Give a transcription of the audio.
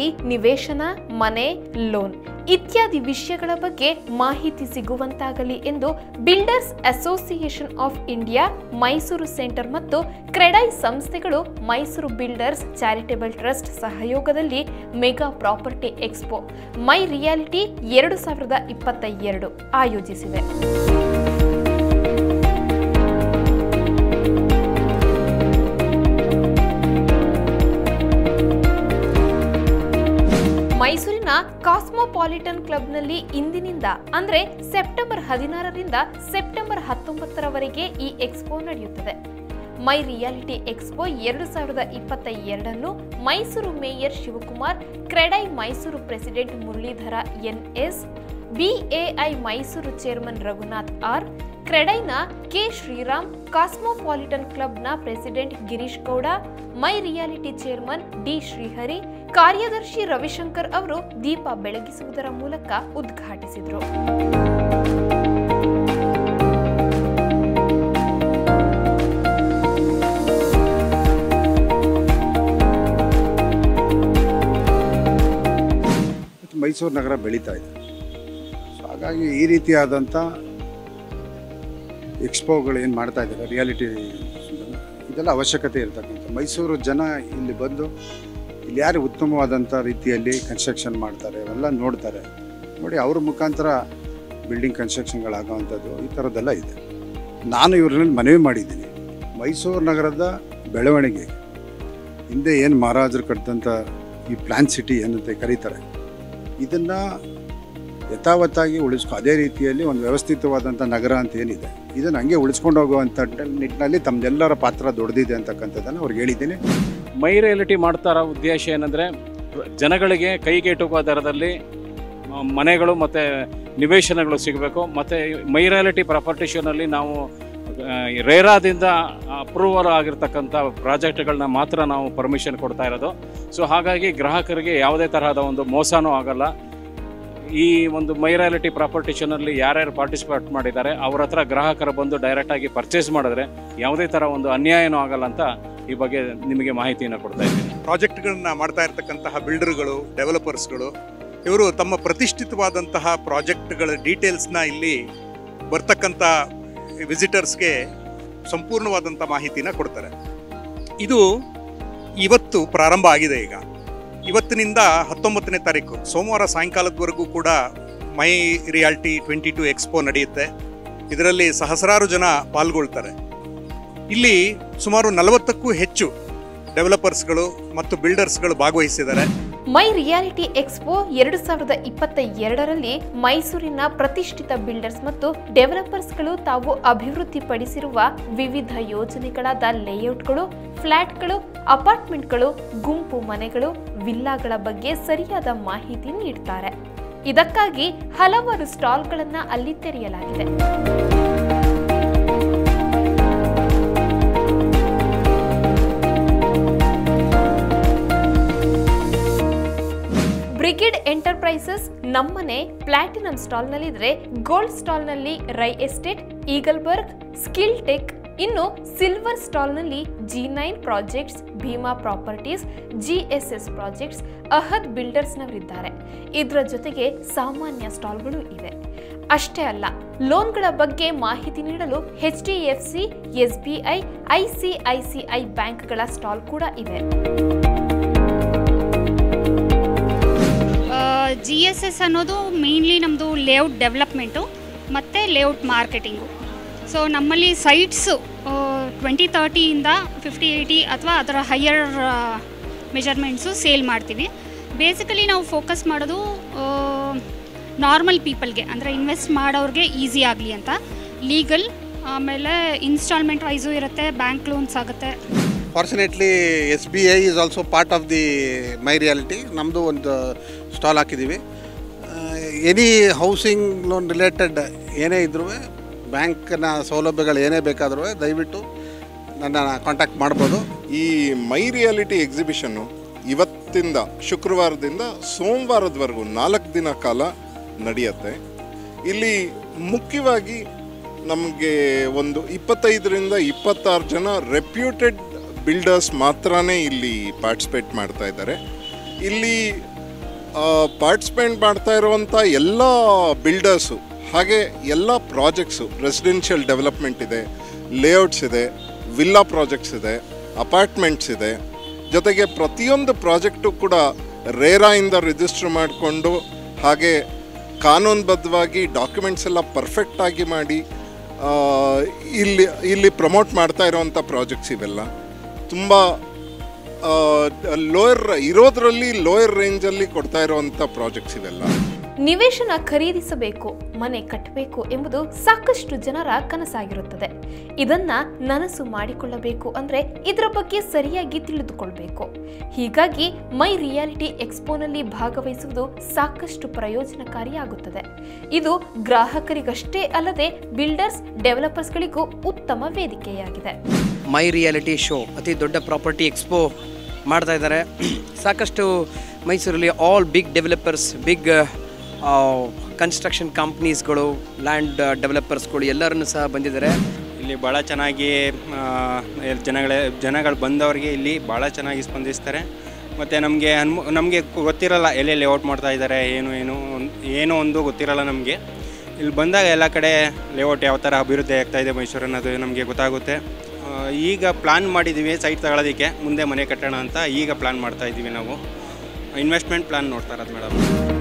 ನಿವೇಶನ ಮನೆ ಲೋನ್ ಇತ್ಯಾದಿ ವಿಷಯಗಳ ಬಗ್ಗೆ ಮಾಹಿತಿ ಸಿಗುವಂತಾಗಲಿ ಎಂದು builders association of India Mysuru centre ಮತ್ತು ಕ್ರೆಡೈ ಸಂಸ್ಥೆಗಳು ಮೈಸೂರು ಬಿಲ್ಡರ್ಸ್ ಚಾರಿಟೇಬಲ್ ಟ್ರಸ್ಟ್ ಸಹಯೋಗದಲ್ಲಿ mega property expo my reality ಎರಡು ಸಾವಿರದ ಇಪ್ಪತ್ತ ಎರಡು ಆಯೋಜಿಸಿವೆ ಮೈಸೂರಿನ ಕಾಸ್ಮೋಪಾಲಿಟನ್ ಕ್ಲಬ್ನಲ್ಲಿ ಇಂದಿನಿಂದ ಅಂದ್ರೆ ಸೆಪ್ಟೆಂಬರ್ ಹದಿನಾರರಿಂದ ಸೆಪ್ಟೆಂಬರ್ ಹತ್ತೊಂಬತ್ತರವರೆಗೆ ಈ ಎಕ್ಸ್ಪೋ ನಡೆಯುತ್ತದೆ ಮೈ ರಿಯಾಲಿಟಿ ಎಕ್ಸ್ಪೋ ಎರಡು ಸಾವಿರದ ಇಪ್ಪತ್ತ ಎರಡನ್ನು Mysuru mayor Shivakumar CREDAI Mysuru president Muralidhara NS BAI Mysuru chairman Raghunath R ಕ್ರೆಡೈನ ಕೆ ಶ್ರೀರಾಮ್ ಕಾಸ್ಮೋಪಾಲಿಟನ್ ಕ್ಲಬ್ನ president Girish Gowda my reality chairman D Srihari ಕಾರ್ಯದರ್ಶಿ ರವಿಶಂಕರ್ ಅವರು ದೀಪ ಬೆಳಗಿಸುವುದರ ಮೂಲಕ ಉದ್ಘಾಟಿಸಿದರು ಮತ್ತು ಮೈಸೂರು ನಗರ ಬೆಳೀತಾ ಇದೆ ಸೊ ಹಾಗಾಗಿ ಈ ರೀತಿಯಾದಂಥ ಎಕ್ಸ್ಪೋಗಳು ಏನು ಮಾಡ್ತಾ ಇದ್ದಾರೆ ರಿಯಾಲಿಟಿ ಇದೆಲ್ಲ ಅವಶ್ಯಕತೆ ಇರ್ತಕ್ಕಂಥ ಮೈಸೂರು ಜನ ಇಲ್ಲಿ ಬಂದು ಇಲ್ಲಿ ಯಾರು ಉತ್ತಮವಾದಂಥ ರೀತಿಯಲ್ಲಿ ಕನ್ಸ್ಟ್ರಕ್ಷನ್ ಮಾಡ್ತಾರೆ ಅವೆಲ್ಲ ನೋಡ್ತಾರೆ ನೋಡಿ ಅವ್ರ ಮುಖಾಂತರ ಬಿಲ್ಡಿಂಗ್ ಕನ್ಸ್ಟ್ರಕ್ಷನ್ಗಳಾಗೋವಂಥದ್ದು ಈ ಥರದ್ದೆಲ್ಲ ಇದೆ ನಾನು ಇವ್ರಲ್ಲಿ ಮನವಿ ಮಾಡಿದ್ದೀನಿ ಮೈಸೂರು ನಗರದ ಬೆಳವಣಿಗೆ ಹಿಂದೆ ಏನು ಮಹಾರಾಜರು ಕಟ್ಟಿದಂಥ ಈ ಪ್ಲಾನ್ ಸಿಟಿ ಏನಂತ ಕರೀತಾರೆ ಇದನ್ನು ಯಥಾವತ್ತಾಗಿ ಉಳಿಸ್ಕೊ ಅದೇ ರೀತಿಯಲ್ಲಿ ಒಂದು ವ್ಯವಸ್ಥಿತವಾದಂಥ ನಗರ ಅಂತ ಏನಿದೆ ಇದನ್ನು ಹಂಗೆ ಉಳಿಸ್ಕೊಂಡು ಹೋಗುವಂಥ ನಿಟ್ಟಿನಲ್ಲಿ ತಮ್ಮದೆಲ್ಲರ ಪಾತ್ರ ದೊಡ್ಡದಿದೆ ಅಂತಕ್ಕಂಥದ್ದನ್ನು ಅವ್ರಿಗೆ ಹೇಳಿದ್ದೀನಿ ಮೈ ರಿಯಾಲಿಟಿ ಮಾಡ್ತಾರ ಉದ್ದೇಶ ಏನಂದರೆ ಜನಗಳಿಗೆ ಕೈಗೆಟುಕುವ ದರದಲ್ಲಿ ಆ, ಮನೆಗಳು ಮತ್ತು ನಿವೇಶನಗಳು ಸಿಗಬೇಕು ಮತ್ತು ಮೈ ರಿಯಾಲಿಟಿ ಪ್ರಾಪರ್ಟಿ ಶೋನಲ್ಲಿ ನಾವು ಆ, ರೇರಾದಿಂದ ಅಪ್ರೂವಲ್ ಆಗಿರ್ತಕ್ಕಂಥ ಪ್ರಾಜೆಕ್ಟ್ಗಳನ್ನ ಮಾತ್ರ ನಾವು ಪರ್ಮಿಷನ್ ಕೊಡ್ತಾ ಇರೋದು ಸೊ ಹಾಗಾಗಿ ಗ್ರಾಹಕರಿಗೆ ಯಾವುದೇ ತರಹದ ಒಂದು ಮೋಸನೂ ಆಗಲ್ಲ ಈ ಒಂದು ಮೈ ರಿಯಾಲಿಟಿ ಪ್ರಾಪರ್ಟಿ ಶೋನಲ್ಲಿ ಯಾರ್ಯಾರು ಪಾರ್ಟಿಸಿಪೇಟ್ ಮಾಡಿದ್ದಾರೆ ಅವ್ರ ಹತ್ರ ಗ್ರಾಹಕರು ಬಂದು ಡೈರೆಕ್ಟಾಗಿ ಪರ್ಚೇಸ್ ಮಾಡಿದ್ರೆ ಯಾವುದೇ ಥರ ಒಂದು ಅನ್ಯಾಯನೂ ಆಗಲ್ಲ ಅಂತ ಈ ಬಗ್ಗೆ ನಿಮಗೆ ಮಾಹಿತಿಯನ್ನು ಕೊಡ್ತಾ ಇದ್ದೀನಿ ಪ್ರಾಜೆಕ್ಟ್ಗಳನ್ನ ಮಾಡ್ತಾ ಇರ್ತಕ್ಕಂತಹ ಬಿಲ್ಡರ್ಗಳು ಡೆವಲಪರ್ಸ್ಗಳು ಇವರು ತಮ್ಮ ಪ್ರತಿಷ್ಠಿತವಾದಂತಹ ಪ್ರಾಜೆಕ್ಟ್ಗಳ ಡೀಟೇಲ್ಸ್ನ ಇಲ್ಲಿ ಬರ್ತಕ್ಕಂಥ ವಿಸಿಟರ್ಸ್ಗೆ ಸಂಪೂರ್ಣವಾದಂಥ ಮಾಹಿತಿನ ಕೊಡ್ತಾರೆ ಇದು ಇವತ್ತು ಪ್ರಾರಂಭ ಆಗಿದೆ ಈಗ ಇವತ್ತಿನಿಂದ ಹತ್ತೊಂಬತ್ತನೇ ತಾರೀಕು ಸೋಮವಾರ ಸಾಯಂಕಾಲದವರೆಗೂ ಕೂಡ my realty twenty two expo ನಡೆಯುತ್ತೆ ಇದರಲ್ಲಿ ಸಹಸ್ರಾರು ಜನ ಪಾಲ್ಗೊಳ್ತಾರೆ ಇಲ್ಲಿ ಸುಮಾರು ನಲವತ್ತಕ್ಕೂ ಹೆಚ್ಚು ಡೆವಲಪರ್ಸ್ಗಳು ಮತ್ತು ಬಿಲ್ಡರ್ಸ್ಗಳು ಭಾಗವಹಿಸಿದ್ದಾರೆ ಮೈ ರಿಯಾಲಿಟಿ ಎಕ್ಸ್ಪೋ ಎರಡು ಸಾವಿರದ ಇಪ್ಪತ್ತ ಎರಡರಲ್ಲಿ ಮೈಸೂರಿನ ಪ್ರತಿಷ್ಠಿತ ಬಿಲ್ಡರ್ಸ್ ಮತ್ತು ಡೆವಲಪರ್ಸ್ಗಳು ತಾವು ಅಭಿವೃದ್ಧಿಪಡಿಸಿರುವ ವಿವಿಧ ಯೋಜನೆಗಳಾದ ಲೇಔಟ್ಗಳು ಫ್ಲಾಟ್ಗಳು ಅಪಾರ್ಟ್ಮೆಂಟ್ಗಳು ಗುಂಪು ಮನೆಗಳು ವಿಲ್ಲಾಗಳ ಬಗ್ಗೆ ಸರಿಯಾದ ಮಾಹಿತಿ ನೀಡ್ತಾರೆ ಇದಕ್ಕಾಗಿ ಹಲವಾರು ಸ್ಟಾಲ್ಗಳನ್ನು ಅಲ್ಲಿ ತೆರೆಯಲಾಗಿದೆ ಬ್ರಿಗೇಡ್ ಎಂಟರ್ಪ್ರೈಸಸ್ ನಮ್ಮನೆ ಪ್ಲಾಟಿನಂ ಸ್ಟಾಲ್ನಲ್ಲಿದ್ರೆ ಗೋಲ್ಡ್ ಸ್ಟಾಲ್ನಲ್ಲಿ Rai estate Eagleburg Skill Tech ಇನ್ನು ಸಿಲ್ವರ್ ಸ್ಟಾಲ್ನಲ್ಲಿ G nine projects Bhima properties GSS projects Ahad ಬಿಲ್ಡರ್ಸ್ನವರಿದ್ದಾರೆ ಇದರ ಜೊತೆಗೆ ಸಾಮಾನ್ಯ ಸ್ಟಾಲ್ಗಳು ಇವೆ ಅಷ್ಟೇ ಅಲ್ಲ ಲೋನ್ಗಳ ಬಗ್ಗೆ ಮಾಹಿತಿ ನೀಡಲು H D F C S B I ICICI ಬ್ಯಾಂಕ್ಗಳ ಸ್ಟಾಲ್ ಕೂಡ ಇವೆ ಜಿ ಎಸ್ ಎಸ್ ಅನ್ನೋದು ಮೇನ್ಲಿ ನಮ್ಮದು ಲೇಔಟ್ ಡೆವಲಪ್ಮೆಂಟು ಮತ್ತು ಲೇಔಟ್ ಮಾರ್ಕೆಟಿಂಗು ಸೊ ನಮ್ಮಲ್ಲಿ ಸೈಟ್ಸು ಟ್ವೆಂಟಿ ತರ್ಟಿಯಿಂದ ಫಿಫ್ಟಿ ಏಯ್ಟಿ ಅಥವಾ ಅದರ ಹೈಯರ್ ಮೆಜರ್ಮೆಂಟ್ಸು ಸೇಲ್ ಮಾಡ್ತೀವಿ ಬೇಸಿಕಲಿ ನಾವು ಫೋಕಸ್ ಮಾಡೋದು ನಾರ್ಮಲ್ ಪೀಪಲ್ಗೆ ಅಂದರೆ ಇನ್ವೆಸ್ಟ್ ಮಾಡೋರಿಗೆ ಈಸಿ ಆಗಲಿ ಅಂತ ಲೀಗಲ್ ಆಮೇಲೆ ಇನ್ಸ್ಟಾಲ್ಮೆಂಟ್ ವೈಸು ಇರುತ್ತೆ ಬ್ಯಾಂಕ್ ಲೋನ್ಸ್ ಆಗುತ್ತೆ fortunately S B I is also part of the my reality ನಮ್ಮದು ಒಂದು ಸ್ಟಾಲ್ ಹಾಕಿದ್ದೀವಿ ಎನಿ ಹೌಸಿಂಗ್ ಲೋನ್ ರಿಲೇಟೆಡ್ ಏನೇ ಇದ್ರೂ ಬ್ಯಾಂಕ್ನ ಸೌಲಭ್ಯಗಳು ಏನೇ ಬೇಕಾದರೂ ದಯವಿಟ್ಟು ನನ್ನ ಕಾಂಟ್ಯಾಕ್ಟ್ ಮಾಡ್ಬೋದು ಈ ಮೈ ರಿಯಾಲಿಟಿ ಎಕ್ಸಿಬಿಷನ್ನು ಇವತ್ತಿಂದ ಶುಕ್ರವಾರದಿಂದ ಸೋಮವಾರದವರೆಗೂ ನಾಲ್ಕು ದಿನ ಕಾಲ ನಡೆಯುತ್ತೆ ಇಲ್ಲಿ ಮುಖ್ಯವಾಗಿ ನಮಗೆ ಒಂದು ಇಪ್ಪತ್ತೈದರಿಂದ ಇಪ್ಪತ್ತಾರು ಜನ ರೆಪ್ಯೂಟೆಡ್ ಬಿಲ್ಡರ್ಸ್ ಮಾತ್ರನೇ ಇಲ್ಲಿ ಪಾರ್ಟಿಸಿಪೇಟ್ ಮಾಡ್ತಾ ಇದ್ದಾರೆ ಇಲ್ಲಿ ಪಾರ್ಟಿಸಿಪೇಟ್ ಮಾಡ್ತಾ ಇರುವಂಥ ಎಲ್ಲ ಬಿಲ್ಡರ್ಸು ಹಾಗೆ ಎಲ್ಲ ಪ್ರಾಜೆಕ್ಟ್ಸು ರೆಸಿಡೆನ್ಷಿಯಲ್ ಡೆವಲಪ್ಮೆಂಟ್ ಇದೆ ಲೇಔಟ್ಸ್ ಇದೆ ವಿಲ್ಲಾ ಪ್ರಾಜೆಕ್ಟ್ಸ್ ಇದೆ ಅಪಾರ್ಟ್ಮೆಂಟ್ಸ್ ಇದೆ ಜೊತೆಗೆ ಪ್ರತಿಯೊಂದು ಪ್ರಾಜೆಕ್ಟು ಕೂಡ ರೇರಾಯಿಂದ ರಿಜಿಸ್ಟರ್ ಮಾಡಿಕೊಂಡು ಹಾಗೆ ಕಾನೂನುಬದ್ಧವಾಗಿ ಡಾಕ್ಯುಮೆಂಟ್ಸ್ ಎಲ್ಲ ಪರ್ಫೆಕ್ಟಾಗಿ ಮಾಡಿ ಆ, ಇಲ್ಲಿ ಇಲ್ಲಿ ಪ್ರಮೋಟ್ ಮಾಡ್ತಾ ಇರೋವಂಥ ಪ್ರಾಜೆಕ್ಟ್ಸ್ ಇವೆಲ್ಲ ತುಂಬ ಲೋಯರ್ ಇರೋದ್ರಲ್ಲಿ ಲೋಯರ್ ರೇಂಜಲ್ಲಿ ಕೊಡ್ತಾ ಇರುವಂಥ ಪ್ರಾಜೆಕ್ಟ್ಸ್ ಇವೆಲ್ಲ ನಿವೇಶನ ಖರೀದಿಸಬೇಕು ಮನೆ ಕಟ್ಟಬೇಕು ಎಂಬುದು ಸಾಕಷ್ಟು ಜನರ ಕನಸಾಗಿರುತ್ತದೆ ಇದನ್ನ ನನಸು ಮಾಡಿಕೊಳ್ಳಬೇಕು ಅಂದ್ರೆ ಇದರ ಬಗ್ಗೆ ಸರಿಯಾಗಿ ತಿಳಿದುಕೊಳ್ಬೇಕು ಹೀಗಾಗಿ ಮೈ ರಿಯಾಲಿಟಿ ಎಕ್ಸ್ಪೋನಲ್ಲಿ ಭಾಗವಹಿಸುವುದು ಸಾಕಷ್ಟು ಪ್ರಯೋಜನಕಾರಿಯಾಗುತ್ತದೆ ಇದು ಗ್ರಾಹಕರಿಗಷ್ಟೇ ಅಲ್ಲದೆ ಬಿಲ್ಡರ್ಸ್ ಡೆವಲಪರ್ಸ್ಗಳಿಗೂ ಉತ್ತಮ ವೇದಿಕೆಯಾಗಿದೆ ಮೈ ರಿಯಾಲಿಟಿ ಶೋ ಅತಿ ದೊಡ್ಡ ಪ್ರಾಪರ್ಟಿ ಎಕ್ಸ್ಪೋ ಮಾಡ್ತಾ ಇದ್ದಾರೆ ಸಾಕಷ್ಟು ಮೈಸೂರಲ್ಲಿ all big developers big construction ಕಂಪ್ನೀಸ್ಗಳು ಲ್ಯಾಂಡ್ ಡೆವಲಪರ್ಸ್ಗಳು ಎಲ್ಲರನ್ನು ಸಹ ಬಂದಿದ್ದಾರೆ ಇಲ್ಲಿ ಭಾಳ ಚೆನ್ನಾಗಿ ಆ, ಎಲ್- ಜನಗಳೇ ಜನಗಳು ಬಂದವರಿಗೆ ಇಲ್ಲಿ ಭಾಳ ಚೆನ್ನಾಗಿ ಸ್ಪಂದಿಸ್ತಾರೆ ಮತ್ತು ನಮಗೆ ಅನ್ಮು ನಮಗೆ ಗೊತ್ತಿರಲ್ಲ ಎಲ್ಲೇ ಲೇಔಟ್ ಮಾಡ್ತಾ ಇದ್ದಾರೆ ಏನು ಏನು ಒಂದ್- ಏನೋ ಒಂದು ಗೊತ್ತಿರಲ್ಲ ನಮಗೆ ಇಲ್ಲಿ ಬಂದಾಗ ಎಲ್ಲ ಕಡೆ ಲೇಔಟ್ ಯಾವ ಥರ ಅಭಿವೃದ್ಧಿ ಆಗ್ತಾ ಇದೆ ಮೈಸೂರು ಅನ್ನೋದು ನಮಗೆ ಗೊತ್ತಾಗುತ್ತೆ ಆ, ಈಗ ಪ್ಲ್ಯಾನ್ ಮಾಡಿದ್ದೀವಿ ಸೈಟ್ ತಗೊಳ್ಳೋದಕ್ಕೆ ಮುಂದೆ ಮನೆ ಕಟ್ಟೋಣ ಅಂತ ಈಗ ಪ್ಲ್ಯಾನ್ ಮಾಡ್ತಾ ಇದ್ದೀವಿ ನಾವು ಇನ್ವೆಸ್ಟ್ಮೆಂಟ್ ಪ್ಲ್ಯಾನ್ ನೋಡ್ತಾ ಇರೋದು ಮೇಡಮ್